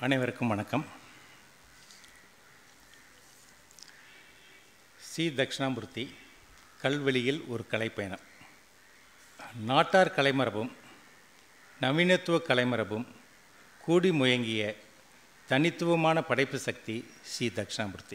அனைவருக்கும் வணக்கம் சி தட்சிணாமூர்த்தி கல்வெளியில் ஒரு கலைப்பயணம் நாட்டார் கலைமரபும் நவீனத்துவ கலைமரபும் கூடி முயங்கிய தனித்துவமான படைப்பு சக்தி சி தட்சிணாமூர்த்தி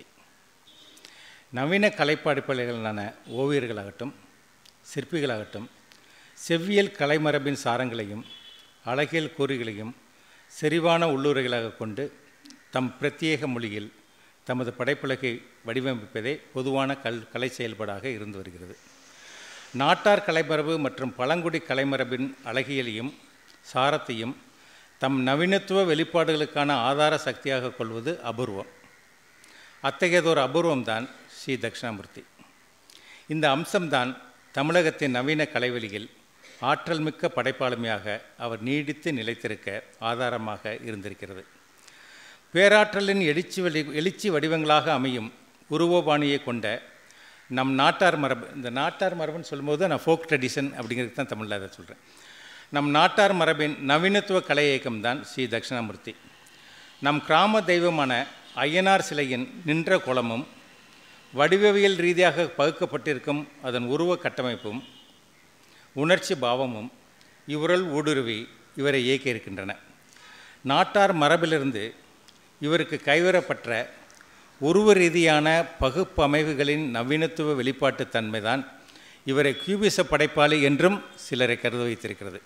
நவீன கலைப்படைப்பாளிகளான ஓவியர்களாகட்டும் சிற்பிகளாகட்டும் செவ்வியல் கலைமரபின் சாரங்களையும் அழகியல் கூறுகளையும் செறிவான உள்ளுரைகளாக கொண்டு தம் பிரத்யேக மொழியில் தமது படைப்புலகை வடிவமைப்பதே பொதுவான கல் கலை செயல்பாடாக இருந்து வருகிறது நாட்டார் கலைமரபு மற்றும் பழங்குடி கலைமரபின் அழகியலையும் சாரத்தையும் தம் நவீனத்துவ வெளிப்பாடுகளுக்கான ஆதார சக்தியாக கொள்வது அபூர்வம் அத்தகையதொரு அபூர்வம்தான் ஸ்ரீ தட்சிணாமூர்த்தி இந்த அம்சம்தான் தமிழகத்தின் நவீன கலைவெளியில் ஆற்றல் மிக்க படைப்பாளுமையாக அவர் நீடித்து நிலைத்திருக்க ஆதாரமாக இருந்திருக்கிறது பேராற்றலின் எழுச்சி வடி எழுச்சி வடிவங்களாக அமையும் உருவபாணியை கொண்ட நம் நாட்டார் மரபு இந்த நாட்டார் மரபுன்னு சொல்லும்போது நான் ஃபோக் ட்ரெடிஷன் அப்படிங்கிறது தான் தமிழில் அதை சொல்கிறேன் நம் நாட்டார் மரபின் நவீனத்துவ கலை இயக்கம்தான் ஸ்ரீ தட்சிணாமூர்த்தி நம் கிராம தெய்வமான ஐயனார் சிலையின் நின்ற குளமும் வடிவவியல் ரீதியாக பகுக்கப்பட்டிருக்கும் அதன் உருவ கட்டமைப்பும் உணர்ச்சி பாவமும் இவருள் ஊடுருவி இவரை இயக்கியிருக்கின்றன நாட்டார் மரபிலிருந்து இவருக்கு கைவரப்பட்ட உருவ ரீதியான பகுப்பமைவுகளின் நவீனத்துவ வெளிப்பாட்டுத் தன்மைதான் இவரை கியூபிச படைப்பாளி என்றும் சிலரை கருத வைத்திருக்கிறது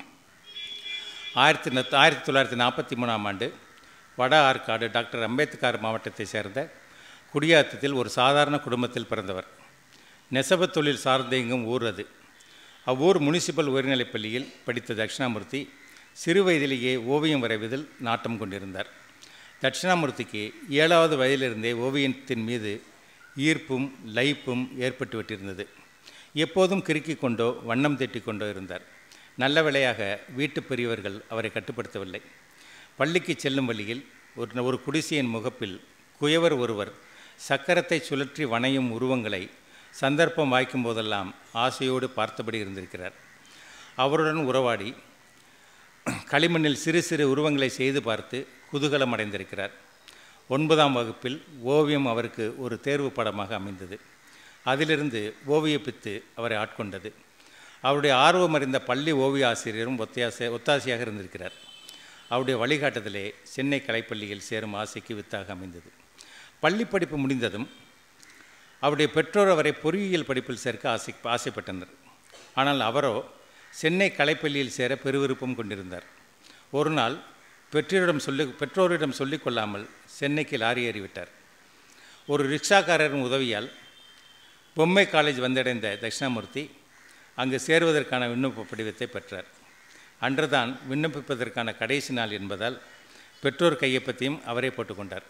ஆயிரத்தி நத் ஆயிரத்தி தொள்ளாயிரத்தி நாற்பத்தி மூணாம் ஆண்டு வட ஆற்காடு டாக்டர் அம்பேத்கர் மாவட்டத்தை சேர்ந்த குடியாத்தத்தில் ஒரு சாதாரண குடும்பத்தில் பிறந்தவர் நெசவு தொழில் சார்ந்த இயங்கும் ஊர் அது அவ்வூர் முனிசிபல் உயர்நிலைப் பள்ளியில் படித்த தட்சிணாமூர்த்தி சிறு வயதிலேயே ஓவியம் வரைவதில் நாட்டம் கொண்டிருந்தார் தட்சிணாமூர்த்திக்கு ஏழாவது வயதிலிருந்தே ஓவியத்தின் மீது ஈர்ப்பும் லைப்பும் ஏற்பட்டு விட்டிருந்தது எப்போதும் கிறுக்கிக் கொண்டோ வண்ணம் தீட்டிக் கொண்டோ இருந்தார் நல்ல வேளையாக வீட்டு பெரியவர்கள் அவரை கட்டுப்படுத்தவில்லை பள்ளிக்கு செல்லும் வழியில் ஒரு ஒரு குடிசையின் முகப்பில் குயவர் ஒருவர் சக்கரத்தை சுழற்றி வணையும் உருவங்களை சந்தர்ப்பம் வாய்க்கும் போதெல்லாம் ஆசையோடு பார்த்தபடி இருந்திருக்கிறார் அவருடன் உறவாடி களிமண்ணில் சிறு சிறு உருவங்களை செய்து பார்த்து குதூகலம் அடைந்திருக்கிறார் ஒன்பதாம் வகுப்பில் ஓவியம் அவருக்கு ஒரு தேர்வு படமாக அமைந்தது அதிலிருந்து ஓவியப்பித்து அவரை ஆட்கொண்டது அவருடைய ஆர்வம் அறிந்த பள்ளி ஓவிய ஆசிரியரும் ஒத்தாசை ஒத்தாசையாக இருந்திருக்கிறார் அவருடைய வழிகாட்டுதலே சென்னை கலைப்பள்ளியில் சேரும் ஆசைக்கு வித்தாக அமைந்தது பள்ளி படிப்பு முடிந்ததும் அவருடைய பெற்றோர் அவரை பொறியியல் படிப்பில் சேர்க்க ஆசை ஆசைப்பட்டனர் ஆனால் அவரோ சென்னை கலைப்பள்ளியில் சேர பெருவிருப்பம் கொண்டிருந்தார் ஒரு நாள் பெற்றோரிடம் சொல்லி பெற்றோரிடம் சொல்லிக் கொள்ளாமல் சென்னைக்கு லாரி ஏறிவிட்டார் ஒரு ரிக்ஷாக்காரரின் உதவியால் பொம்மை காலேஜ் வந்தடைந்த தட்சிணாமூர்த்தி அங்கு சேருவதற்கான விண்ணப்ப படிவத்தை பெற்றார் அன்றுதான் விண்ணப்பிப்பதற்கான கடைசி நாள் என்பதால் பெற்றோர் கையொப்பத்தையும் அவரே போட்டுக்கொண்டார்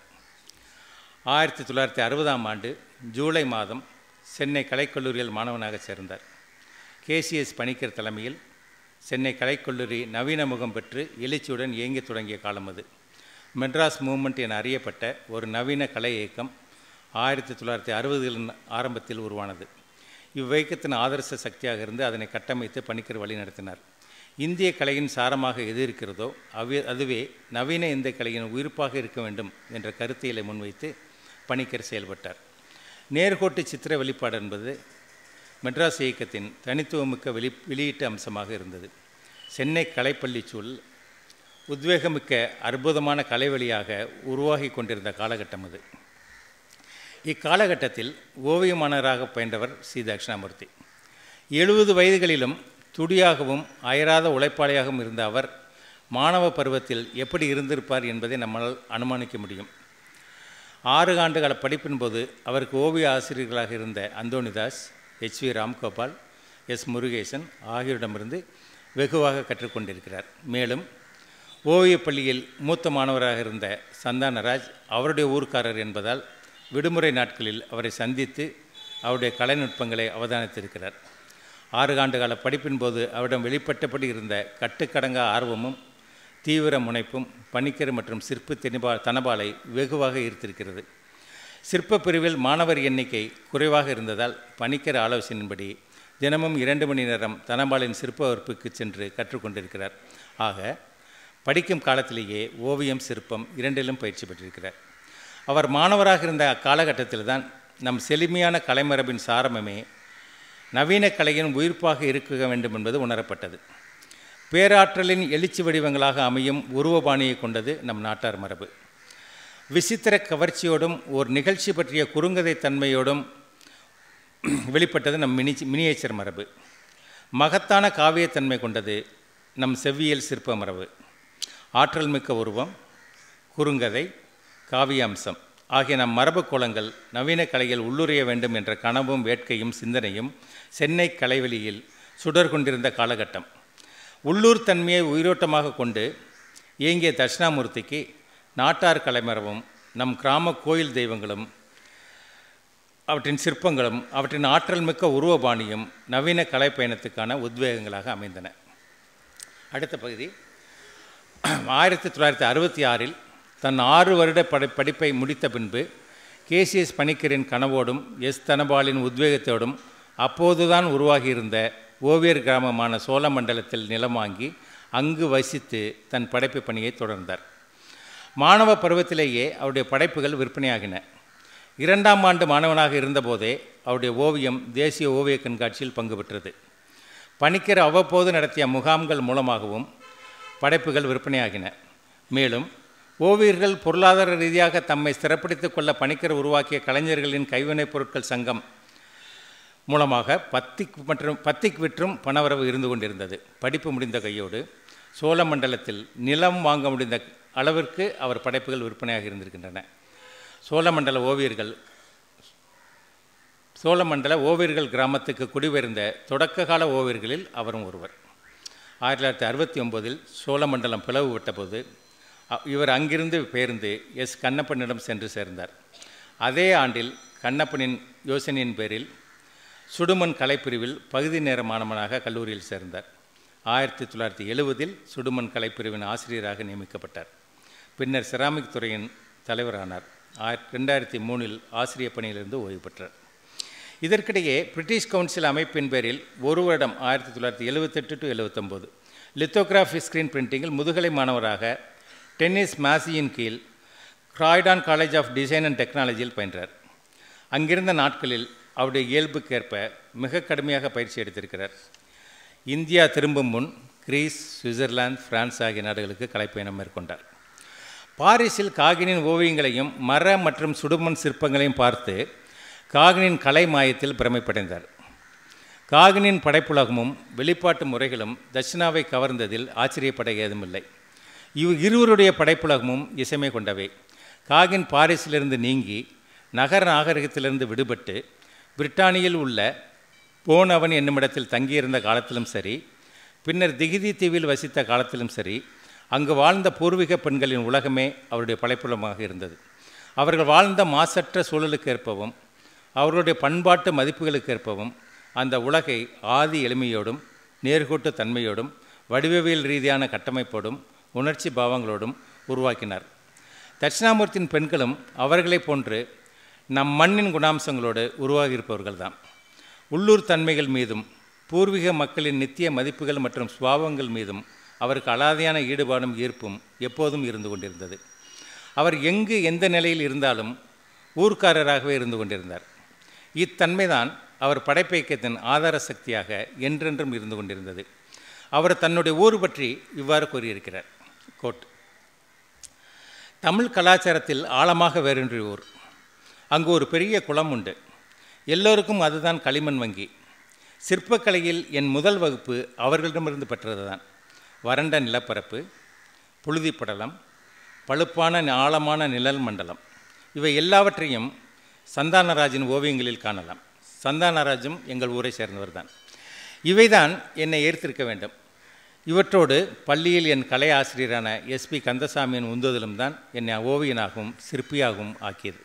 ஆயிரத்தி தொள்ளாயிரத்தி அறுபதாம் ஆண்டு ஜூலை மாதம் சென்னை கலைக்கல்லூரியில் மாணவனாக சேர்ந்தார் கேசிஎஸ் பணிக்கர் தலைமையில் சென்னை கலைக்கல்லூரி நவீன முகம் பெற்று எழுச்சியுடன் இயங்கி தொடங்கிய காலம் அது மெட்ராஸ் மூமெண்ட் என அறியப்பட்ட ஒரு நவீன கலை இயக்கம் ஆயிரத்தி தொள்ளாயிரத்தி அறுபதுகளின் ஆரம்பத்தில் உருவானது இவ்வியக்கத்தின் ஆதர்ச சக்தியாக இருந்து அதனை கட்டமைத்து பணிக்கர் வழி நடத்தினார் இந்திய கலையின் சாரமாக எது இருக்கிறதோ அவ்வி அதுவே நவீன இந்திய கலையின் உயிர்ப்பாக இருக்க வேண்டும் என்ற கருத்தியலை முன்வைத்து பணிக்கர் செயல்பட்டார் நேர்கோட்டு சித்திர வெளிப்பாடு என்பது மெட்ராஸ் இயக்கத்தின் தனித்துவமிக்க வெளி வெளியீட்டு அம்சமாக இருந்தது சென்னை கலைப்பள்ளி சூழல் உத்வேகமிக்க அற்புதமான கலைவழியாக உருவாகி கொண்டிருந்த காலகட்டம் அது இக்காலகட்டத்தில் ஓவியமானராக பயின்றவர் சி தட்சிணாமூர்த்தி எழுபது வயதுகளிலும் துடியாகவும் அயராத உழைப்பாளியாகவும் இருந்த அவர் மாணவ பருவத்தில் எப்படி இருந்திருப்பார் என்பதை நம்மால் அனுமானிக்க முடியும் ஆறு ஆண்டுகால படிப்பின் போது அவருக்கு ஓவிய ஆசிரியர்களாக இருந்த Anthonydas H V Ramgopal S Murugesan ஆகியோரிடமிருந்து வெகுவாக கற்றுக்கொண்டிருக்கிறார் மேலும் ஓவியப் பள்ளியில் மூத்த மாணவராக இருந்த சந்தானராஜ் அவருடைய ஊர்க்காரர் என்பதால் விடுமுறை நாட்களில் அவரை சந்தித்து அவருடைய கலைநுட்பங்களை அவதானித்திருக்கிறார் ஆறு ஆண்டு கால படிப்பின் போது அவரிடம் வெளிப்பட்டபடி இருந்த கட்டுக்கடங்கா ஆர்வமும் தீவிர முனைப்பும் பணிக்கர் மற்றும் சிற்பு தெனிபா தனபாலை வெகுவாக ஈர்த்திருக்கிறது சிற்ப பிரிவில் மாணவர் எண்ணிக்கை குறைவாக இருந்ததால் பணிக்கர் ஆலோசனையின்படி தினமும் இரண்டு மணி நேரம் தனபாலின் சிற்ப வகுப்புக்கு சென்று கற்றுக்கொண்டிருக்கிறார் ஆக படிக்கும் காலத்திலேயே ஓவியம் சிற்பம் இரண்டிலும் பயிற்சி பெற்றிருக்கிறார் அவர் மாணவராக இருந்த அக்காலகட்டத்தில் தான் நம் செழுமையான கலைமரபின் சாரமே நவீன கலையின் உயிர்ப்பாக இருக்க வேண்டும் என்பது உணரப்பட்டது பேராற்றலின் எழுச்சி வடிவங்களாக அமையும் உருவபாணியை கொண்டது நம் நாட்டார் மரபு விசித்திர கவர்ச்சியோடும் ஒரு நிகழ்ச்சி பற்றிய குறுங்கதை தன்மையோடும் வெளிப்பட்டது நம் மினி மினியேச்சர் மரபு மகத்தான காவியத்தன்மை கொண்டது நம் செவ்வியல் சிற்ப மரபு ஆற்றல் மிக்க உருவம் குறுங்கதை காவிய அம்சம் ஆகிய நம் மரபு கோலங்கள் நவீன கலையில் உள்ளுரைய வேண்டும் என்ற கனவும் வேட்கையும் சிந்தனையும் சென்னை கலைவெளியில் சுடர் கொண்டிருந்த காலகட்டம் உள்ளூர் தன்மையை உயிரோட்டமாக கொண்டு இயங்கிய தட்சிணாமூர்த்திக்கு நாட்டார் கலைமரபும் நம் கிராம கோயில் தெய்வங்களும் அவற்றின் சிற்பங்களும் அவற்றின் ஆற்றல் மிக்க உருவபாணியும் நவீன கலை பயணத்துக்கான உத்வேகங்களாக அமைந்தன அடுத்த பகுதி ஆயிரத்தி தொள்ளாயிரத்தி அறுபத்தி ஆறில் தன் ஆறு வருட படி படிப்பை முடித்த பின்பு கேசிஎஸ் பணிக்கரின் கனவோடும் எஸ் தனபாலின் உத்வேகத்தோடும் அப்போதுதான் உருவாகியிருந்த ஓவியர் கிராமமான சோழமண்டலத்தில் நிலம் வாங்கி அங்கு வசித்து தன் படைப்பு பணியை தொடர்ந்தார் மாணவ பருவத்திலேயே அவருடைய படைப்புகள் விற்பனையாகின இரண்டாம் ஆண்டு மாணவனாக இருந்தபோதே அவருடைய ஓவியம் தேசிய ஓவிய கண்காட்சியில் பங்கு பெற்றது பணிக்கர் அவ்வப்போது நடத்திய முகாம்கள் மூலமாகவும் படைப்புகள் விற்பனையாகின மேலும் ஓவியர்கள் பொருளாதார ரீதியாக தம்மை ஸ்திரப்படுத்திக் கொள்ள பணிக்கர் உருவாக்கிய கலைஞர்களின் கைவினைப் பொருட்கள் சங்கம் மூலமாக பத்திக் மற்றும் பத்திக் விற்றும் பணவரவு இருந்து கொண்டிருந்தது படிப்பு முடிந்த கையோடு சோழமண்டலத்தில் நிலம் வாங்க முடிந்த அளவிற்கு அவர் படைப்புகள் விற்பனையாக இருந்திருக்கின்றன சோழமண்டல ஓவியர்கள் சோழமண்டல ஓவியர்கள் கிராமத்துக்கு குடிபெயர்ந்த தொடக்க கால ஓவியர்களில் அவரும் ஒருவர் ஆயிரத்தி தொள்ளாயிரத்தி அறுபத்தி ஒம்போதில் சோழமண்டலம் பிளவு விட்டபோது அ- இவர் அங்கிருந்து பெயர்ந்து எஸ் கண்ணப்பனிடம் சென்று சேர்ந்தார் அதே ஆண்டில் கண்ணப்பனின் யோசனையின் பேரில் சுடுமண் கலைப்பிரிவில் பகுதி நேர மாணவனாக கல்லூரியில் சேர்ந்தார் ஆயிரத்தி தொள்ளாயிரத்தி எழுவதில் சுடுமண் கலைப்பிரிவின் ஆசிரியராக நியமிக்கப்பட்டார் பின்னர் செராமிக் துறையின் தலைவரானார் ஆயிர ரெண்டாயிரத்தி மூணில் ஆசிரியர் பணியிலிருந்து ஓய்வு பெற்றார் இதற்கிடையே பிரிட்டிஷ் கவுன்சில் அமைப்பின் பேரில் ஒரு வருடம் ஆயிரத்தி தொள்ளாயிரத்தி எழுவத்தெட்டு டு எழுவத்தொம்போது லித்தோகிராஃபி ஸ்க்ரீன் பிரிண்டிங்கில் முதுகலை மாணவராக டென்னிஸ் மாசியின் கீழ் Croydon college of design and டெக்னாலஜியில் பயின்றார் அங்கிருந்த நாட்களில் அவருடைய இயல்புக்கேற்ப மிக கடுமையாக பயிற்சி எடுத்திருக்கிறார் இந்தியா திரும்பும் முன் கிரீஸ் சுவிட்சர்லாந்து பிரான்ஸ் ஆகிய நாடுகளுக்கு கலைப்பயணம் மேற்கொண்டார் பாரிஸில் காகினின் ஓவியங்களையும் மர மற்றும் சுடுமண் சிற்பங்களையும் பார்த்து காகினின் கலை மாயத்தில் பிரமைப்படைந்தார் காகினின் படைப்புலகமும் வெளிப்பாட்டு முறைகளும் தட்சிணாவை கவர்ந்ததில் ஆச்சரியப்பட ஏதுமில்லை இவ் இருவருடைய படைப்புலகமும் இசைமை கொண்டவை காகின் பாரிஸிலிருந்து நீங்கி நகர நாகரிகத்திலிருந்து விடுபட்டு பிரிட்டானியில் உள்ள போனவன் என்னுமிடத்தில் தங்கியிருந்த காலத்திலும் சரி பின்னர் திகிதி தீவில் வசித்த காலத்திலும் சரி அங்கு வாழ்ந்த பூர்வீக பெண்களின் உலகமே அவருடைய படைப்புலமாக இருந்தது அவர்கள் வாழ்ந்த மாசற்ற சூழலுக்கு ஏற்பவும் அவர்களுடைய பண்பாட்டு மதிப்புகளுக்கு ஏற்பவும் அந்த உலகை ஆதி எளிமையோடும் நேர்கோட்டு தன்மையோடும் வடிவவியல் ரீதியான கட்டமைப்போடும் உணர்ச்சி பாவங்களோடும் உருவாக்கினார் தட்சிணாமூர்த்தியின் பெண்களும் அவர்களைப் போன்று நம் மண்ணின் குணாம்சங்களோடு உருவாகியிருப்பவர்கள்தான் உள்ளூர் தன்மைகள் மீதும் பூர்வீக மக்களின் நித்திய மதிப்புகள் மற்றும் சுபாவங்கள் மீதும் அவருக்கு அலாதையான ஈடுபாடும் ஈர்ப்பும் எப்போதும் இருந்து கொண்டிருந்தது அவர் எங்கு எந்த நிலையில் இருந்தாலும் ஊர்க்காரராகவே இருந்து கொண்டிருந்தார் இத்தன்மைதான் அவர் படைப்பியக்கத்தின் ஆதார சக்தியாக என்றென்றும் இருந்து கொண்டிருந்தது அவர் தன்னுடைய ஊர் பற்றி இவ்வாறு கூறியிருக்கிறார் கோட் தமிழ் கலாச்சாரத்தில் ஆழமாக வேரூன்றிய ஊர் அங்கு ஒரு பெரிய குளம் உண்டு எல்லோருக்கும் அதுதான் களிமண் வங்கி சிற்பக்கலையில் என் முதல் வகுப்பு அவர்களிடமிருந்து பெற்றதுதான் வறண்ட நிலப்பரப்பு புழுதி படலம் பழுப்பான ஆழமான நிழல் மண்டலம் இவை எல்லாவற்றையும் சந்தானராஜின் ஓவியங்களில் காணலாம் சந்தானராஜும் எங்கள் ஊரை சேர்ந்தவர் தான் இவைதான் என்னை ஏற்றிருக்க வேண்டும் இவற்றோடு பள்ளியில் என் கலை ஆசிரியரான எஸ்பி கந்தசாமியின் உந்துதலும் தான் என்னை ஓவியனாகவும் சிற்பியாகவும் ஆக்கியது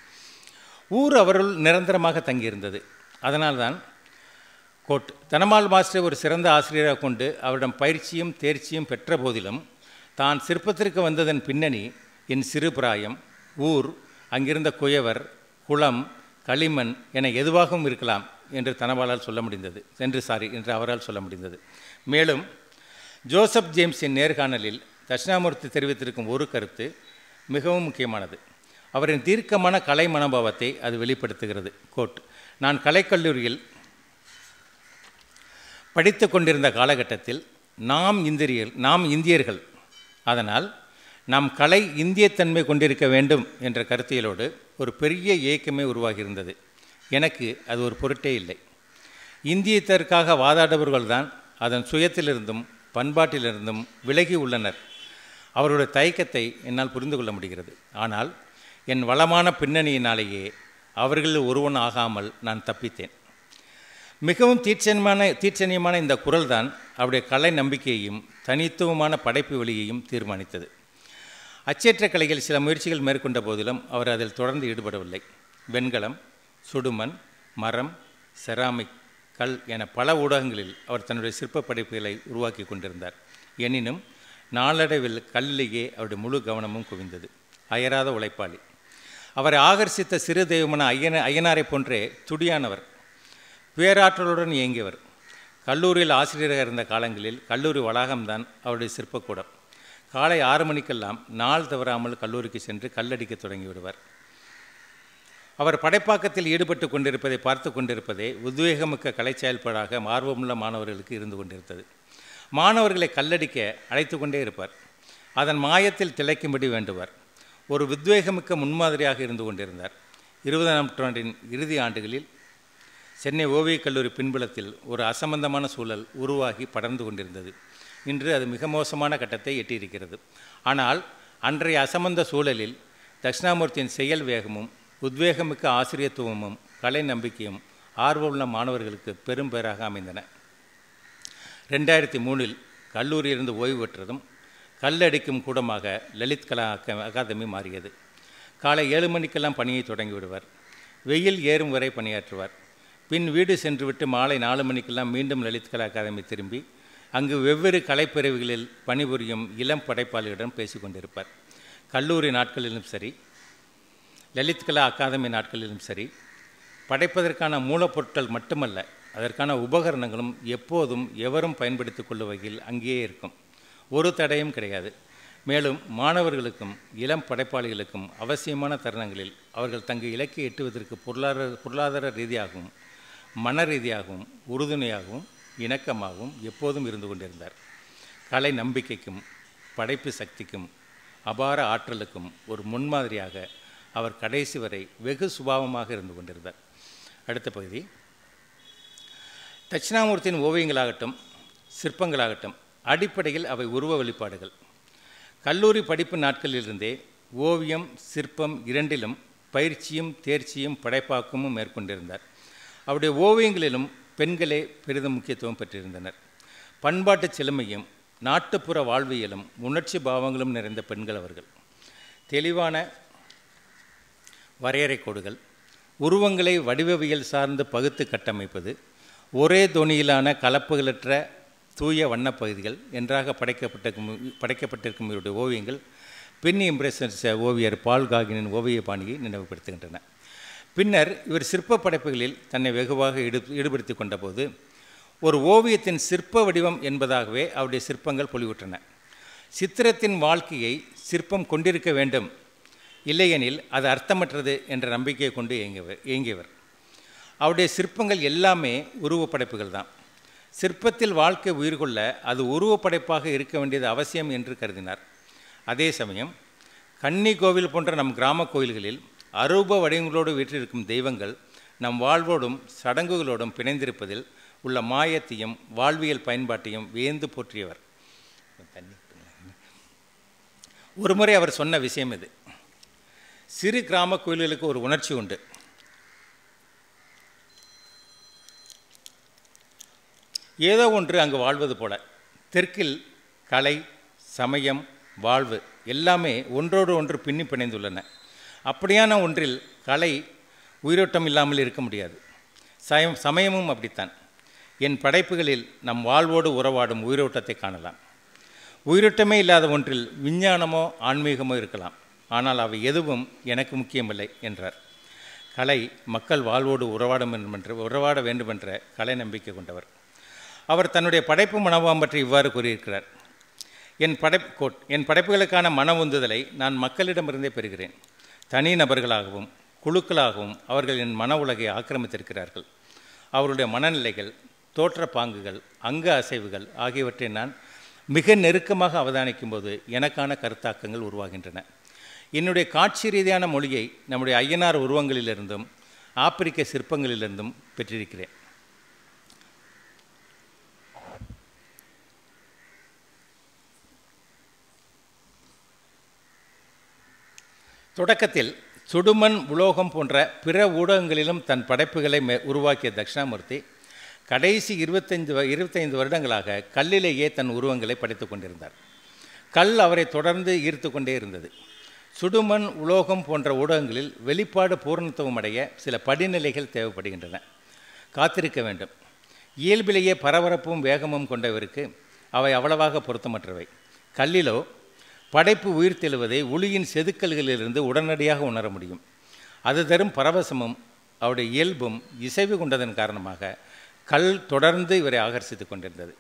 ஊர் அவருள் நிரந்தரமாக தங்கியிருந்தது அதனால்தான் கோட் தனமால் மாஸ்டரை ஒரு சிறந்த ஆசிரியராக கொண்டு அவரிடம் பயிற்சியும் தேர்ச்சியும் பெற்ற போதிலும் தான் சிற்பத்திற்கு வந்ததன் பின்னணி என் சிறு பிராயம் ஊர் அங்கிருந்த குயவர் குளம் களிமண் என எதுவாகவும் இருக்கலாம் என்று தனபாலால் சொல்ல முடிந்தது என்று சாரி என்று அவரால் சொல்ல முடிந்தது மேலும் ஜோசப் ஜேம்ஸின் நேர்காணலில் தட்சிணாமூர்த்தி தெரிவித்திருக்கும் ஒரு கருத்து மிகவும் முக்கியமானது அவரின் தீர்க்கமான கலை மனோபாவத்தை அது வெளிப்படுத்துகிறது கோட் நான் கலைக்கல்லூரியில் படித்து கொண்டிருந்த காலகட்டத்தில் நாம் இந்திரியர் நாம் இந்தியர்கள் அதனால் நாம் கலை இந்தியத்தன்மை கொண்டிருக்க வேண்டும் என்ற கருத்தியலோடு ஒரு பெரிய இயக்கமே உருவாகியிருந்தது எனக்கு அது ஒரு பொருட்டே இல்லை இந்தியத்திற்காக வாதாடுபவர்கள்தான் அதன் சுயத்திலிருந்தும் பண்பாட்டிலிருந்தும் விலகி உள்ளனர் அவருடைய தயக்கத்தை என்னால் புரிந்து கொள்ள முடிகிறது ஆனால் என் வளமான பின்னணியினாலேயே அவர்களில் ஒருவன் ஆகாமல் நான் தப்பித்தேன் மிகவும் தீட்சணியமான தீட்சணியமான இந்த குரல்தான் அவருடைய கலை நம்பிக்கையையும் தனித்துவமான படைப்பு வழியையும் தீர்மானித்தது அச்சேற்ற கலையில் சில முயற்சிகள் மேற்கொண்ட போதிலும் அவர் அதில் தொடர்ந்து ஈடுபடவில்லை வெண்கலம் சுடுமண் மரம் செராமிக் கல் என பல ஊடகங்களில் அவர் தன்னுடைய சிற்ப படைப்புகளை உருவாக்கி கொண்டிருந்தார் எனினும் நாளடைவில் கல்லிலேயே அவருடைய முழு கவனமும் குவிந்தது அயராத உழைப்பாளி அவரை ஆகர்ஷித்த சிறு தெய்வமான ஐயன ஐயனாரை போன்றே துடியானவர் பேராற்றலுடன் இயங்கியவர் கல்லூரியில் ஆசிரியராக இருந்த காலங்களில் கல்லூரி வளாகம்தான் அவருடைய சிற்பக்கூடம் காலை ஆறு மணிக்கெல்லாம் நாள் தவறாமல் கல்லூரிக்கு சென்று கல்லடிக்க தொடங்கி விடுவார் அவர் படைப்பாக்கத்தில் ஈடுபட்டு கொண்டிருப்பதை பார்த்து கொண்டிருப்பதே உத்வேகமிக்க கலை செயல்பாடாக ஆர்வமுள்ள மாணவர்களுக்கு இருந்து கொண்டிருந்தது மாணவர்களை கல்லடிக்க அழைத்து கொண்டே இருப்பார் அதன் மாயத்தில் திளைக்கும்படி வேண்டுவார் ஒரு உத்வேகமிக்க முன்மாதிரியாக இருந்து கொண்டிருந்தார் இருபதாம் நூற்றாண்டின் இறுதி ஆண்டுகளில் சென்னை ஓவியக் கல்லூரி பின்புலத்தில் ஒரு அசம்பந்தமான சூழல் உருவாகி படர்ந்து கொண்டிருந்தது இன்று அது மிக மோசமான கட்டத்தை எட்டியிருக்கிறது ஆனால் அன்றைய அசம்பந்த சூழலில் தட்சிணாமூர்த்தியின் செயல் வேகமும் உத்வேகமிக்க ஆசிரியத்துவமும் கலை நம்பிக்கையும் ஆர்வமுள்ள மாணவர்களுக்கு பெரும் பேராக அமைந்தன ரெண்டாயிரத்தி மூணில் கல்லூரியிலிருந்து ஓய்வு பெற்றதும் கல்லடிக்கும் கூடமாக லலித் கலா அகா- அகாதமி மாறியது காலை ஏழு மணிக்கெல்லாம் பணியை தொடங்கி விடுவார் வெயில் ஏறும் வரை பணியாற்றுவார் பின் வீடு சென்றுவிட்டு மாலை நாலு மணிக்கெல்லாம் மீண்டும் லலித் கலா அகாதமி திரும்பி அங்கு வெவ்வேறு கலைப்பிரிவுகளில் பணிபுரியும் இளம் படைப்பாளிகளிடம் பேசிக்கொண்டிருப்பார் கல்லூரி நாட்களிலும் சரி லலித் கலா அகாதமி நாட்களிலும் சரி படைப்பதற்கான மூலப்பொருட்கள் மட்டுமல்ல அதற்கான உபகரணங்களும் எப்போதும் எவரும் பயன்படுத்திக் கொள்ளும் வகையில் அங்கேயே இருக்கும் ஒரு தடையும் கிடையாது மேலும் மாணவர்களுக்கும் இளம் படைப்பாளிகளுக்கும் அவசியமான தருணங்களில் அவர்கள் தங்கள் இலக்கை எட்டுவதற்கு பொருளாதார பொருளாதார ரீதியாகவும் மன ரீதியாகவும் உறுதுணையாகவும் இணக்கமாகவும் எப்போதும் இருந்து கொண்டிருந்தார் கலை நம்பிக்கைக்கும் படைப்பு சக்திக்கும் அபார ஆற்றலுக்கும் ஒரு முன்மாதிரியாக அவர் கடைசி வரை வெகு சுபாவமாக இருந்து கொண்டிருந்தார் அடுத்த பகுதி தட்சிணாமூர்த்தியின் ஓவியங்களாகட்டும் சிற்பங்களாகட்டும் அடிப்படையில் அவை உருவ வெளிப்பாடுகள் கல்லூரி படிப்பு நாட்களிலிருந்தே ஓவியம் சிற்பம் இரண்டிலும் பயிற்சியும் தேர்ச்சியும் படைப்பாக்கமும் மேற்கொண்டிருந்தார் அவருடைய ஓவியங்களிலும் பெண்களே பெரிதும் முக்கியத்துவம் பெற்றிருந்தனர் பண்பாட்டு செழுமையும் நாட்டுப்புற வாழ்வியலும் உணர்ச்சி பாவங்களும் நிறைந்த பெண்கள் அவர்கள் தெளிவான வரையறை கோடுகள் உருவங்களை வடிவவியல் சார்ந்து பகுத்து கட்டமைப்பது ஒரே தொனியிலான கலப்புகளற்ற தூய வண்ணப்பகுதிகள் என்றாக படைக்கப்பட்டிருக்கும் படைக்கப்பட்டிருக்கும் இவருடைய ஓவியங்கள் பெண் இம்ப்ரெஷன்ஸ் ஓவியர் பால் காகினின் ஓவிய பாணியை நினைவுபடுத்துகின்றன பின்னர் இவர் சிற்ப படைப்புகளில் தன்னை வெகுவாக ஈடு ஈடுபடுத்தி கொண்டபோது ஒரு ஓவியத்தின் சிற்ப வடிவம் என்பதாகவே அவருடைய சிற்பங்கள் பொலிவுற்றன சித்திரத்தின் வாழ்க்கையை சிற்பம் கொண்டிருக்க வேண்டும் இல்லையெனில் அது அர்த்தமற்றது என்ற நம்பிக்கையை கொண்டு இயங்கியவர் இயங்கியவர் அவருடைய சிற்பங்கள் எல்லாமே உருவப்படைப்புகள் தான் சிற்பத்தில் வாழ்க்கை உயிர் கொள்ள அது உருவப்படைப்பாக இருக்க வேண்டியது அவசியம் என்று கருதினார் அதே சமயம் கன்னி கோவில் போன்ற நம் கிராம கோயில்களில் அரூப வடிவங்களோடு வீற்றிருக்கும் தெய்வங்கள் நம் வாழ்வோடும் சடங்குகளோடும் பிணைந்திருப்பதில் உள்ள மாயத்தையும் வாழ்வியல் பயன்பாட்டையும் வியந்து போற்றியவர் தண்ணி ஒருமுறை அவர் சொன்ன விஷயம் இது சிறு கிராம கோயில்களுக்கு ஒரு உணர்ச்சி உண்டு ஏதோ ஒன்று அங்கு வாழ்வது போல தெற்கில் கலை சமயம் வாழ்வு எல்லாமே ஒன்றோடு ஒன்று பின்னி பிணைந்துள்ளன அப்படியான ஒன்றில் கலை உயிரோட்டம் இல்லாமல் இருக்க முடியாது சயம் சமயமும் அப்படித்தான் என் படைப்புகளில் நம் வாழ்வோடு உறவாடும் உயிரோட்டத்தை காணலாம் உயிரோட்டமே இல்லாத ஒன்றில் விஞ்ஞானமோ ஆன்மீகமோ இருக்கலாம் ஆனால் அவை எதுவும் எனக்கு முக்கியமில்லை என்றார் கலை மக்கள் வாழ்வோடு உறவாட வேண்டுமென்ற உறவாட வேண்டுமென்ற கலை நம்பிக்கை கொண்டவர் அவர் தன்னுடைய படைப்பு மனோபாவம் பற்றி இவ்வாறு கூறியிருக்கிறார் என் படை கோட் என் படைப்புகளுக்கான மன உந்துதலை நான் மக்களிடமிருந்தே பெறுகிறேன் தனி நபர்களாகவும் குழுக்களாகவும் அவர்கள் என் மன உலகை ஆக்கிரமித்திருக்கிறார்கள் அவருடைய மனநிலைகள் தோற்ற பாங்குகள் அங்க அசைவுகள் ஆகியவற்றை நான் மிக நெருக்கமாக அவதானிக்கும் போது எனக்கான கருத்தாக்கங்கள் உருவாகின்றன என்னுடைய காட்சி ரீதியான மொழியை நம்முடைய ஐயனார் உருவங்களிலிருந்தும் ஆப்பிரிக்க சிற்பங்களிலிருந்தும் பெற்றிருக்கிறேன் தொடக்கத்தில் சுடுமண் உலோகம் போன்ற பிற ஊடகங்களிலும் தன் படைப்புகளை மே உருவாக்கிய தட்சிணாமூர்த்தி கடைசி இருபத்தைந்து வ- இருபத்தைந்து வருடங்களாக கல்லிலேயே தன் உருவங்களை படைத்துக் கொண்டிருந்தார் கல் அவரை தொடர்ந்து ஈர்த்து கொண்டே இருந்தது சுடுமண் உலோகம் போன்ற ஊடகங்களில் வெளிப்பாடு பூர்ணத்துவம் அடைய சில படிநிலைகள் தேவைப்படுகின்றன காத்திருக்க வேண்டும் இயல்பிலேயே பரபரப்பும் வேகமும் கொண்டவருக்கு அவை அவ்வளவாக பொருத்தமற்றவை கல்லிலோ படைப்பு உயிர்த்தெழுவதை ஒளியின் செதுக்கல்களிலிருந்து உடனடியாக உணர முடியும் அது தரும் பரவசமும் அவருடைய இயல்பும் இசைவு கொண்டதன் காரணமாக கல் தொடர்ந்து இவரை ஆகர்ஷித்துக் கொண்டிருந்தது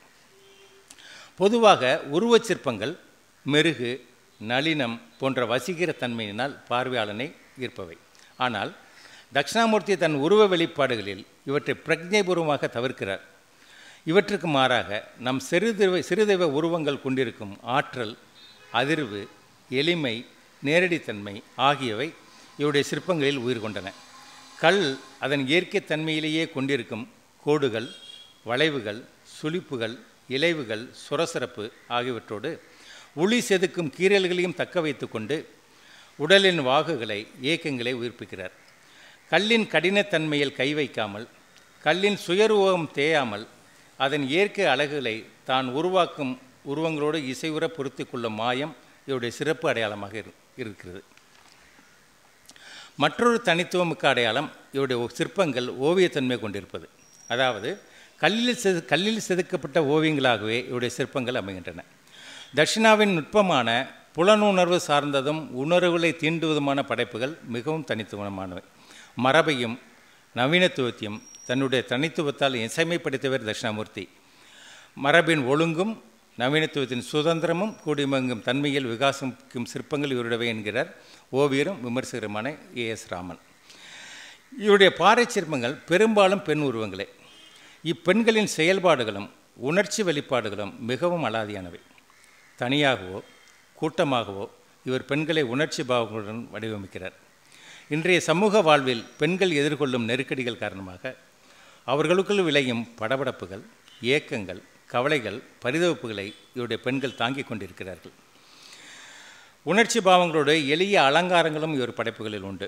பொதுவாக உருவச் சிற்பங்கள் மெருகு நளினம் போன்ற வசீகர தன்மையினால் பார்வையாளனை ஈர்ப்பவை ஆனால் தட்சிணாமூர்த்தி தன் உருவ வெளிப்பாடுகளில் இவற்றை பிரஜைபூர்வமாக தவிர்க்கிறார் இவற்றுக்கு மாறாக நம் சிறுதெய்வ சிறுதெய்வ உருவங்கள் கொண்டிருக்கும் ஆற்றல் அதிர்வு எளிமை நேரடித்தன்மை ஆகியவை இவருடைய சிற்பங்களில் உயிர் கொண்டன கல் அதன் இயற்கை தன்மையிலேயே கொண்டிருக்கும் கோடுகள் வளைவுகள் சுளிப்புகள் இலைவுகள் சுரசரப்பு ஆகியவற்றோடு ஒளி செதுக்கும் கீறல்களையும் தக்க வைத்துக்கொண்டு உடலின் வாகுகளை இயக்கங்களை உயிர்ப்பிக்கிறார் கல்லின் கடினத்தன்மையில் கை வைக்காமல் கல்லின் சுயருவம் தேயாமல் அதன் இயற்கை அழகுகளை தான் உருவாக்கும் உருவங்களோடு இசைவுற பொருத்தி கொள்ளும் மாயம் இவருடைய சிறப்பு அடையாளமாக இரு- இருக்கிறது மற்றொரு தனித்துவமிக்க அடையாளம் இவருடைய ஒ- சிற்பங்கள் ஓவியத்தன்மை கொண்டிருப்பது அதாவது கல்லில் செது கல்லில் செதுக்கப்பட்ட ஓவியங்களாகவே இவருடைய சிற்பங்கள் அமைகின்றன தட்சிணாவின் நுட்பமான புலனுணர்வு சார்ந்ததும் உணர்வுகளை தீண்டுவதுமான படைப்புகள் மிகவும் தனித்துவமானவை மரபையும் நவீனத்துவத்தையும் தன்னுடைய தனித்துவத்தால் இசைமைப்படுத்தியவர் தட்சிணாமூர்த்தி மரபின் ஒழுங்கும் நவீனத்துவத்தின் சுதந்திரமும் கூடிமங்கும் தன்மையில் விகாசிக்கும் சிற்பங்கள் இவருடையவை என்கிறார் ஓவியரும் விமர்சகருமான ஏ எஸ் ராமன் இவருடைய பாறை சிற்பங்கள் பெரும்பாலும் பெண் உருவங்களே இப்பெண்களின் செயல்பாடுகளும் உணர்ச்சி வெளிப்பாடுகளும் மிகவும் அலாதியானவை தனியாகவோ கூட்டமாகவோ இவர் பெண்களை உணர்ச்சி பாவங்களுடன் வடிவமைக்கிறார் இன்றைய சமூக வாழ்வில் பெண்கள் எதிர்கொள்ளும் நெருக்கடிகள் காரணமாக அவர்களுக்குள் விளையும் படபடப்புகள் ஏக்கங்கள் கவலைகள் பரிதவிப்புகளை இவருடைய பெண்கள் தாங்கிக் கொண்டிருக்கிறார்கள் உணர்ச்சி பாவங்களோடு எளிய அலங்காரங்களும் இவர் படைப்புகளில் உண்டு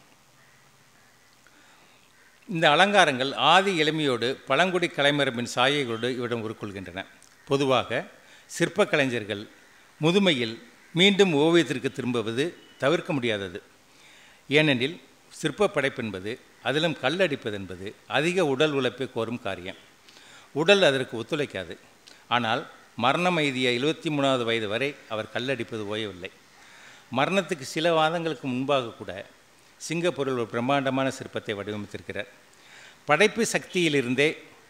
இந்த அலங்காரங்கள் ஆதி எளிமையோடு பழங்குடி கலைமரபின் சாயைகளோடு இவரிடம் உருக்கொள்கின்றன பொதுவாக சிற்பக் கலைஞர்கள் முதுமையில் மீண்டும் ஓவியத்திற்கு திரும்புவது தவிர்க்க முடியாதது ஏனெனில் சிற்ப படைப்பென்பது அதிலும் கல்லடிப்பது என்பது அதிக உடல் உழைப்பை கோரும் காரியம் உடல் அதற்கு ஒத்துழைக்காது ஆனால் மரணம் எய்திய எழுபத்தி மூணாவது வயது வரை அவர் கல்லடிப்பது ஓயவில்லை மரணத்துக்கு சில வாதங்களுக்கு முன்பாக கூட சிங்கப்பூரில் ஒரு பிரம்மாண்டமான சிற்பத்தை வடிவமைத்திருக்கிறார் படைப்பு சக்தியிலிருந்தே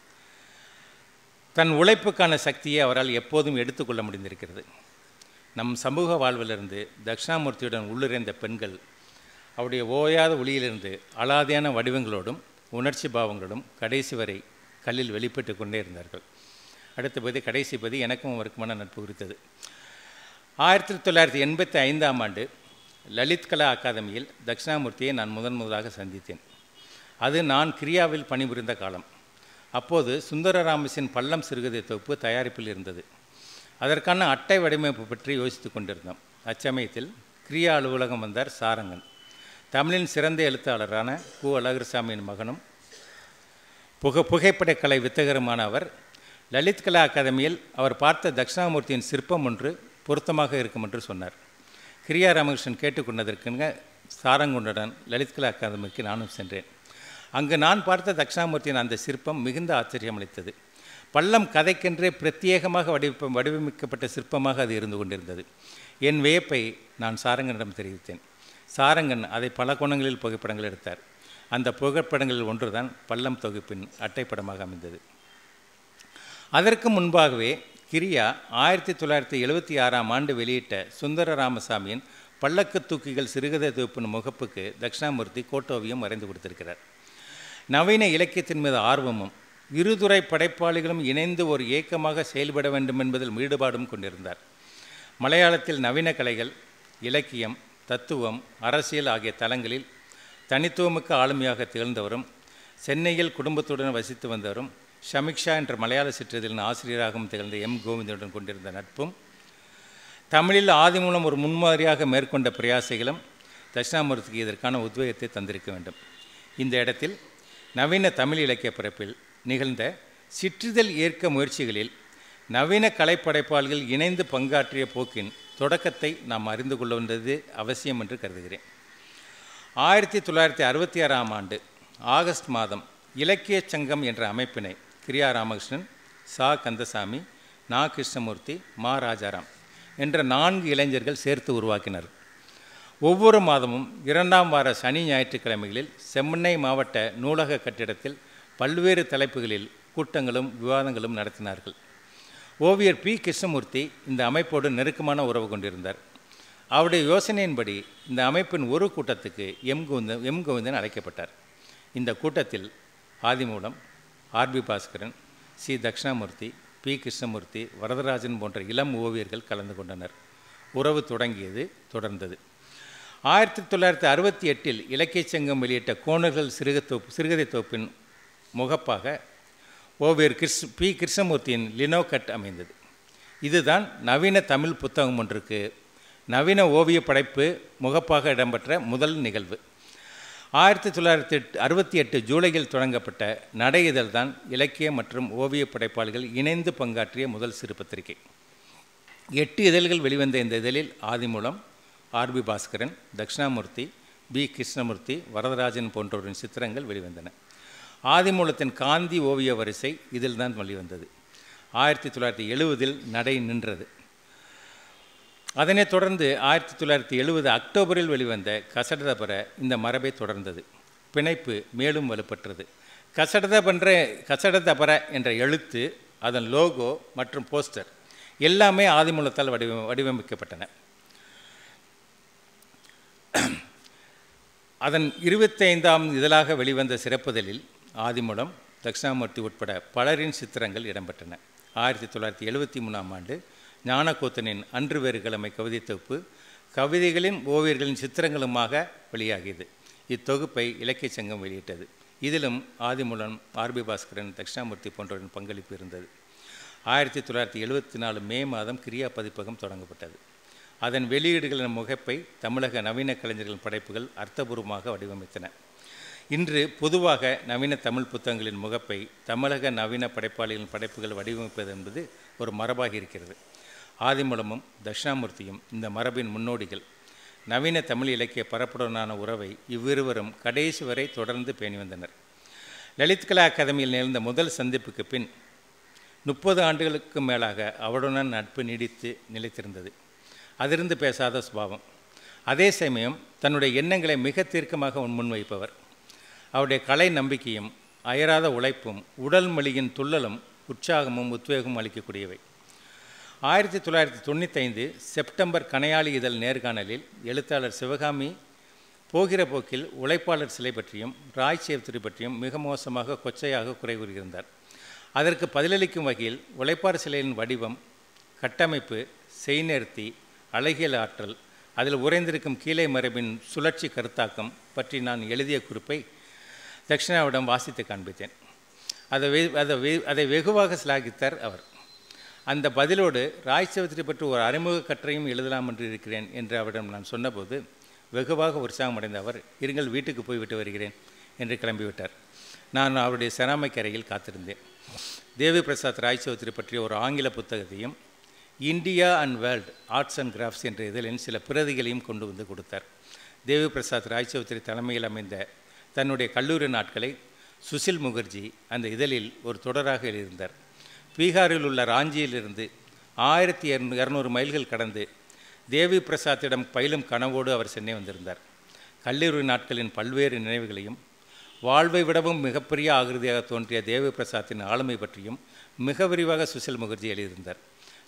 தன் உழைப்புக்கான சக்தியை அவரால் எப்போதும் எடுத்துக்கொள்ள முடிந்திருக்கிறது நம் சமூக வாழ்விலிருந்து தட்சிணாமூர்த்தியுடன் உள்ளிறைந்த பெண்கள் அவருடைய ஓயாத ஒளியிலிருந்து அலாதியான வடிவங்களோடும் உணர்ச்சி பாவங்களோடும் கடைசி வரை கல்லில் வெளிப்பட்டு கொண்டே இருந்தார்கள் அடுத்த பதி கடைசி பதி எனக்கும் அவருக்குமான நட்பு குறித்தது ஆயிரத்தி தொள்ளாயிரத்தி எண்பத்தி ஐந்தாம் ஆண்டு லலித் கலா அகாதமியில் தட்சிணாமூர்த்தியை நான் முதன் முதலாக சந்தித்தேன் அது நான் கிரியாவில் பணிபுரிந்த காலம் அப்போது சுந்தரராமசின் பள்ளம் சிறுகதை தொகுப்பு தயாரிப்பில் இருந்தது அதற்கான அட்டை வடிவமைப்பு பற்றி யோசித்து கொண்டிருந்தோம் அச்சமயத்தில் கிரியா அலுவலகம் வந்தார் சாரங்கன் தமிழின் சிறந்த எழுத்தாளரான கு அழகர்சாமியின் மகனும் புக புகைப்படக்கலை வித்தகருமான அவர் லலித் கலா அகாதமியில் அவர் பார்த்த தட்சிணாமூர்த்தியின் சிற்பம் ஒன்று பொருத்தமாக இருக்கும் என்று சொன்னார் கிரியா ராமகிருஷ்ணன் கேட்டுக்கொண்டதற்குங்க சாரங்குண்டுடன் லலித் கலா அகாதமிக்கு நானும் சென்றேன் அங்கு நான் பார்த்த தட்சிணாமூர்த்தியின் அந்த சிற்பம் மிகுந்த ஆச்சரியம் அளித்தது பள்ளம் கதைக்கென்றே பிரத்யேகமாக வடிவ வடிவமைக்கப்பட்ட சிற்பமாக அது இருந்து கொண்டிருந்தது என் வியப்பை நான் சாரங்கனிடம் தெரிவித்தேன் சாரங்கன் அதை பல கோணங்களில் புகைப்படங்கள் எடுத்தார் அந்த புகைப்படங்களில் ஒன்றுதான் பள்ளம் தொகுப்பின் அட்டைப்படமாக அமைந்தது அதற்கு முன்பாகவே கிரியா ஆயிரத்தி தொள்ளாயிரத்தி எழுபத்தி ஆறாம் ஆண்டு வெளியிட்ட சுந்தர ராமசாமியின் பல்லக்கு தூக்கிகள் சிறுகதை தொகுப்பின் முகப்புக்கு தட்சிணாமூர்த்தி கோட்டோவியம் வரைந்து கொடுத்திருக்கிறார் நவீன இலக்கியத்தின் மீது ஆர்வமும் இருதுறை படைப்பாளிகளும் இணைந்து ஒரு இயக்கமாக செயல்பட வேண்டும் என்பதில் ஈடுபாடும் கொண்டிருந்தார் மலையாளத்தில் நவீன கலைகள் இலக்கியம் தத்துவம் அரசியல் ஆகிய தளங்களில் தனித்துவமிக்க ஆளுமையாக திகழ்ந்தவரும் சென்னையில் குடும்பத்துடன் வசித்து வந்தவரும் ஷமிக்ஷா என்ற மலையாள சிற்றதிலின் ஆசிரியராகவும் திகழ்ந்த எம் கோவிந்தனுடன் கொண்டிருந்த நட்பும் தமிழில் ஆதிமூலம் ஒரு முன்மாதிரியாக மேற்கொண்ட பிரயாசைகளும் தட்சிணாமூர்த்திக்கு இதற்கான உத்வேகத்தை தந்திருக்க வேண்டும் இந்த இடத்தில் நவீன தமிழ் இலக்கிய பிறப்பில் நிகழ்ந்த சிற்றிதழ் ஏற்க முயற்சிகளில் நவீன கலைப்படைப்பாளர்கள் இணைந்து பங்காற்றிய போக்கின் தொடக்கத்தை நாம் அறிந்து கொள்ள வேண்டியது அவசியம் என்று கருதுகிறேன் ஆயிரத்தி தொள்ளாயிரத்தி அறுபத்தி ஆறாம் ஆண்டு ஆகஸ்ட் மாதம் இலக்கிய சங்கம் என்ற அமைப்பினை கிரியா ராமகிருஷ்ணன் சா கந்தசாமி நா கிருஷ்ணமூர்த்தி மா ராஜாராம் என்ற நான்கு இளைஞர்கள் சேர்த்து உருவாக்கினர் ஒவ்வொரு மாதமும் இரண்டாம் வார சனி ஞாயிற்றுக்கிழமைகளில் செம்மண்ணை மாவட்ட நூலக கட்டிடத்தில் பல்வேறு தலைப்புகளில் கூட்டங்களும் விவாதங்களும் நடத்தினார்கள் ஓவியர் பி கிருஷ்ணமூர்த்தி இந்த அமைப்போடு நெருக்கமான உறவு கொண்டிருந்தார் அவருடைய யோசனையின்படி இந்த அமைப்பின் ஒரு கூட்டத்துக்கு எம் கோவிந்தன் எம் கோவிந்தன் அழைக்கப்பட்டார் இந்த கூட்டத்தில் Adimoolam RP Bhaskaran C Dakshinamoorthy P Krishnamoorthy Varadarajan போன்ற இளம் ஓவியர்கள் கலந்து கொண்டனர் உறவு தொடங்கியது தொடர்ந்தது ஆயிரத்தி தொள்ளாயிரத்தி அறுபத்தி எட்டில் இலக்கிய சங்கம் வெளியிட்ட கோணர்கள் சிறுக தொகுப்பு சிறுகதை தொகுப்பின் முகப்பாக ஓவியர் கிருஷ் பி கிருஷ்ணமூர்த்தியின் லினோகட் அமைந்தது இதுதான் நவீன தமிழ் புத்தகம் ஒன்றுக்கு நவீன ஓவிய படைப்பு முகப்பாக இடம்பெற்ற முதல் நிகழ்வு ஆயிரத்தி தொள்ளாயிரத்தி எட்டு அறுபத்தி எட்டு ஜூலையில் தொடங்கப்பட்ட நடை இதழ் தான் இலக்கிய மற்றும் ஓவிய படைப்பாளிகள் இணைந்து பங்காற்றிய முதல் சிறு பத்திரிகை எட்டு இதழ்கள் வெளிவந்த இந்த இதழில் ஆதிமூலம் ஆர்பி பாஸ்கரன் தட்சிணாமூர்த்தி பி கிருஷ்ணமூர்த்தி வரதராஜன் போன்றோரின் சித்திரங்கள் வெளிவந்தன ஆதிமூலத்தின் காந்தி ஓவிய வரிசை இதில் தான் வெளிவந்தது ஆயிரத்தி தொள்ளாயிரத்தி எழுவதில் நடை நின்றது அதனைத் தொடர்ந்து ஆயிரத்தி தொள்ளாயிரத்தி எழுபது அக்டோபரில் வெளிவந்த கசடதபர இந்த மரபை தொடர்ந்தது பிணைப்பு மேலும் வலுப்பெற்றது கசடதபன்ற கசடதபர என்ற எழுத்து அதன் லோகோ மற்றும் போஸ்டர் எல்லாமே ஆதிமூலத்தால் வடிவ வடிவமைக்கப்பட்டன அதன் இருபத்தைந்தாம் இதழாக வெளிவந்த சிறப்புதலில் ஆதிமூலம் தட்சிணாமூர்த்தி உட்பட பலரின் சித்திரங்கள் இடம்பெற்றன ஆயிரத்தி தொள்ளாயிரத்தி எழுபத்தி மூணாம் ஆண்டு ஞானக்கூத்தனின் அன்று வேறு கிழமை கவிதை தொகுப்பு கவிதைகளின் ஓவியர்களின் சித்திரங்களுமாக வெளியாகியது இத்தொகுப்பை இலக்கிய சங்கம் வெளியிட்டது இதிலும் ஆதிமூலம் ஆர்பி பாஸ்கரன் தட்சிணாமூர்த்தி போன்றவரின் பங்களிப்பு இருந்தது ஆயிரத்தி தொள்ளாயிரத்தி எழுபத்தி நாலு மே மாதம் கிரியா பதிப்பகம் தொடங்கப்பட்டது அதன் வெளியீடுகளின் முகப்பை தமிழக நவீன கலைஞர்களின் படைப்புகள் அர்த்தபூர்வமாக வடிவமைத்தன இன்று பொதுவாக நவீன தமிழ் புத்தகங்களின் முகப்பை தமிழக நவீன படைப்பாளிகளின் படைப்புகள் வடிவமைப்பது என்பது ஒரு மரபாகி இருக்கிறது ஆதிமூலமும் தட்சிணாமூர்த்தியும் இந்த மரபின் முன்னோடிகள் நவீன தமிழ் இலக்கிய பரப்புடனான உறவை இவ்விருவரும் கடைசி வரை தொடர்ந்து பேணி வந்தனர் லலித் கலா அகாதமியில் நிகழ்ந்த முதல் சந்திப்புக்கு பின் முப்பது ஆண்டுகளுக்கு மேலாக அவருடன் நட்பு நீடித்து நிலைத்திருந்தது அதிர்ந்து பேசாத சுபாவம் அதே சமயம் தன்னுடைய எண்ணங்களை மிக தீர்க்கமாக முன்வைப்பவர் அவருடைய கலை நம்பிக்கையும் அயராத உழைப்பும் உடல் மொழியின் துள்ளலும் உற்சாகமும் உத்வேகமும் அளிக்கக்கூடியவை ஆயிரத்தி தொள்ளாயிரத்தி தொண்ணூத்தைந்து செப்டம்பர் கனையாளி இதழ் நேர்காணலில் எழுத்தாளர் சிவகாமி போகிற போக்கில் உழைப்பாளர் சிலை பற்றியும் ராய் சேவ்திரி பற்றியும் மிக மோசமாக கொச்சையாக குறை கூறியிருந்தார் அதற்கு பதிலளிக்கும் வகையில் உழைப்பாளர் சிலையின் வடிவம் கட்டமைப்பு செய்நேர்த்தி அழகியல் ஆற்றல் அதில் உறைந்திருக்கும் கீழே மரபின் சுழற்சி கருத்தாக்கம் பற்றி நான் எழுதிய குறிப்பை தட்சிணாவிடம் வாசித்து காண்பித்தேன் அதை வெ அதை வெ அதை வெகுவாக சிலாகித்தார் அவர் அந்த பதிலோடு ராய் சவித்திரி பற்றி ஒரு அறிமுக கற்றையும் எழுதலாம் என்று இருக்கிறேன் என்று அவரிடம் நான் சொன்னபோது வெகுவாக உற்சாகமடைந்த அவர் இருங்கள் வீட்டுக்கு போய்விட்டு வருகிறேன் என்று கிளம்பிவிட்டார் நான் அவருடைய செராமிக் அறையில் காத்திருந்தேன் தேவி பிரசாத் ராய் சௌத்ரி பற்றிய ஒரு ஆங்கில புத்தகத்தையும் India and world arts and crafts என்ற இதழின் சில பிரதிகளையும் கொண்டு வந்து கொடுத்தார் தேவி பிரசாத் ராய் சௌத்ரி தலைமையில் அமைந்த தன்னுடைய கல்லூரி நாட்களை சுசில் முகர்ஜி அந்த இதழில் ஒரு தொடராக எழுதியிருந்தார் பீகாரில் உள்ள ராஞ்சியிலிருந்து ஆயிரத்தி இரநூறு மைல்கள் கடந்து தேவி பிரசாத்திடம் பயிலும் கனவோடு அவர் சென்னை வந்திருந்தார் கல்லூரி நாட்களின் பல்வேறு நினைவுகளையும் வாழ்வை விடவும் மிகப்பெரிய ஆகிருதியாக தோன்றிய தேவி பிரசாத்தின் ஆளுமை பற்றியும் மிக விரிவாக சுசில் முகர்ஜி எழுதியிருந்தார்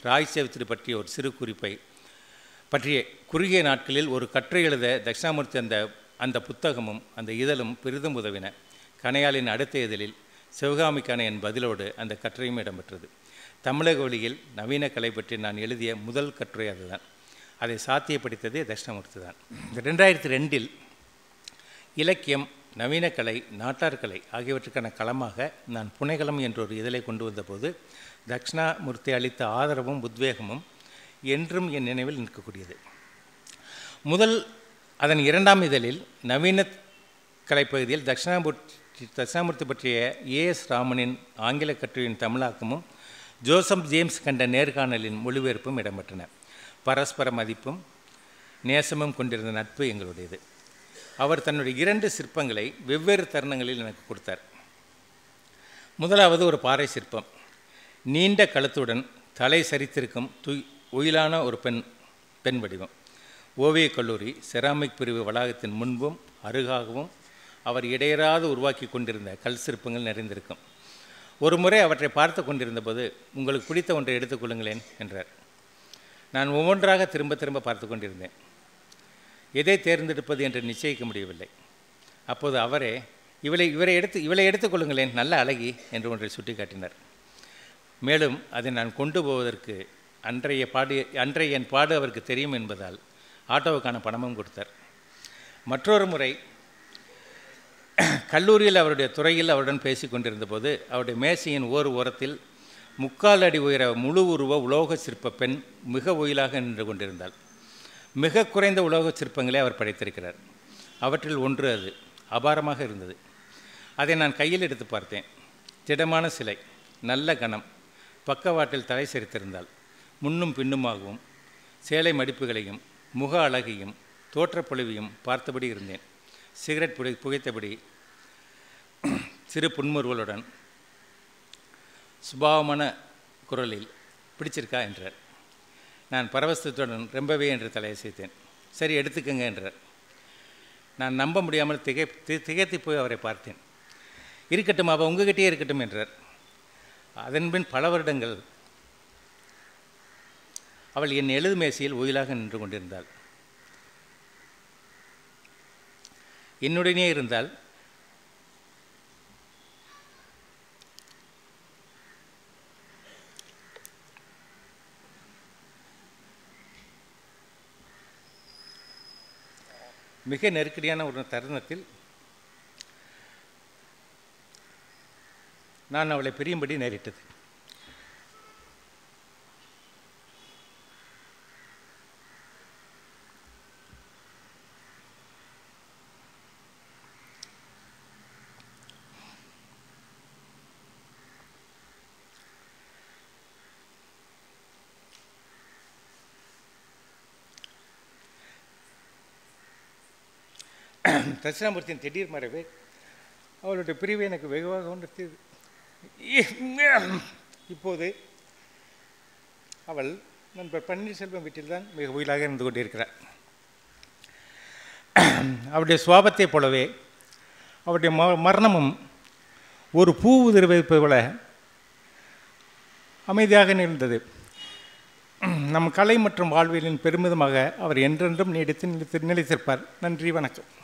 ராய் சேவித்திரி பற்றிய ஒரு சிறு குறிப்பை பற்றிய குறுகிய நாட்களில் ஒரு கற்றை எழுத தட்சிணாமூர்த்தி அந்த அந்த புத்தகமும் அந்த இதழும் பெரிதும் உதவின கணையாளின் அடுத்த இதழில் சிவகாமிக்கான என் பதிலோடு அந்த கட்டுரையும் இடம்பெற்றது தமிழக வழியில் நவீன கலை பற்றி நான் எழுதிய முதல் கட்டுரை அதுதான் அதை சாத்தியப்படுத்தது தட்சிணாமூர்த்தி தான் இந்த ரெண்டாயிரத்தி ரெண்டில் இலக்கியம் நவீன கலை நாட்டார் கலை ஆகியவற்றுக்கான களமாக நான் புனைகளம் என்ற ஒரு இதழை கொண்டு வந்தபோது தட்சிணாமூர்த்தி அளித்த ஆதரவும் உத்வேகமும் என்றும் என் நினைவில் நிற்கக்கூடியது முதல் அதன் இரண்டாம் இதழில் நவீன கலைப்பகுதியில் தட்சிணாமூர்த்தி தட்சிணாமூர்த்தி பற்றிய ஏஎஸ் ராமனின் ஆங்கில கட்டுரையின் தமிழாக்கமும் ஜோசப் ஜேம்ஸ் கண்ட நேர்காணலின் மொழிபெயர்ப்பும் இடம்பெற்றன பரஸ்பர மதிப்பும் நேசமும் கொண்டிருந்த நட்பு எங்களுடையது அவர் தன்னுடைய இரண்டு சிற்பங்களை வெவ்வேறு தருணங்களில் எனக்கு கொடுத்தார் முதலாவது ஒரு பாறை சிற்பம் நீண்ட கழுத்துடன் தலை சரித்திருக்கும் து உயிலான ஒரு பெண் பெண் வடிவம் ஓவியக் கல்லூரி செராமிக் பிரிவு வளாகத்தின் முன்பும் அருகாகவும் அவர் இடையராது உருவாக்கி கொண்டிருந்த கல் சிற்பங்கள் நிறைந்திருக்கும் ஒரு முறை அவற்றை பார்த்து கொண்டிருந்தபோது உங்களுக்கு பிடித்த ஒன்றை எடுத்துக்கொள்ளுங்களேன் என்றார் நான் ஒவ்வொன்றாக திரும்ப திரும்ப பார்த்து கொண்டிருந்தேன் எதை தேர்ந்தெடுப்பது என்று நிச்சயிக்க முடியவில்லை அப்போது அவரே இவளை இவரை எடுத்து இவளை எடுத்துக்கொள்ளுங்களேன் நல்ல அழகி என்று ஒன்றை சுட்டி காட்டினார் மேலும் அதை நான் கொண்டு போவதற்கு அன்றைய பாடு அன்றைய என் பாடு அவருக்கு தெரியும் என்பதால் ஆட்டோவுக்கான பணமும் கொடுத்தார் மற்றொரு முறை கல்லூரியில் அவருடைய துறையில் அவருடன் பேசி கொண்டிருந்தபோது அவருடைய மேசையின் ஓர் ஓரத்தில் முக்கால் அடி உயர முழு உருவ உலோக சிற்ப பெண் மிக ஒயிலாக நின்று கொண்டிருந்தாள் மிக குறைந்த உலோக சிற்பங்களை அவர் படைத்திருக்கிறார் அவற்றில் ஒன்று அது அபாரமாக இருந்தது அதை நான் கையில் எடுத்து பார்த்தேன் திடமான சிலை நல்ல கணம் பக்கவாட்டில் தலை சரித்திருந்தாள் முன்னும் பின்னுமாகவும் சேலை மடிப்புகளையும் முக அழகையும் தோற்றப்பொழிவையும் பார்த்தபடி இருந்தேன் சிகரெட் புகை புகைத்தபடி சிறு புன்முறுவலுடன் சுபாவமான குரலில் பிடிச்சிருக்கா என்றார் நான் பரவசத்துடன் ரொம்பவே என்று தலையசைத்தேன் சரி எடுத்துக்கங்க என்றார் நான் நம்ப முடியாமல் திகை தி திகைத்து போய் அவரை பார்த்தேன் இருக்கட்டும் அவள் உங்ககிட்டயே இருக்கட்டும் என்றார் அதன்பின் பல வருடங்கள் அவள் என் எழுது மேசையில் ஒயிலாக நின்று கொண்டிருந்தாள் என்னுடனே இருந்தால் மிக நெருக்கடியான ஒரு தருணத்தில் நான் அவளை பிரியும்படி நேரிட்டது தட்சிணாமூர்த்தியின் திடீர் மறைவு அவளுடைய பிரிவு எனக்கு வெகுவாக உணர்த்தியது இப்போது அவள் நண்பர் பன்னீர்செல்வம் வீட்டில்தான் மிக உயிலாக இருந்து கொண்டிருக்கிறார் அவருடைய சுவாபத்தைப் போலவே அவருடைய ம மரணமும் ஒரு பூ உதிர்வைப்பை போல அமைதியாக நிகழ்ந்தது நம் கலை மற்றும் வாழ்வியலின் பெருமிதமாக அவர் என்றென்றும் நீடித்து நிலைத்து நிலைத்திருப்பார் நன்றி வணக்கம்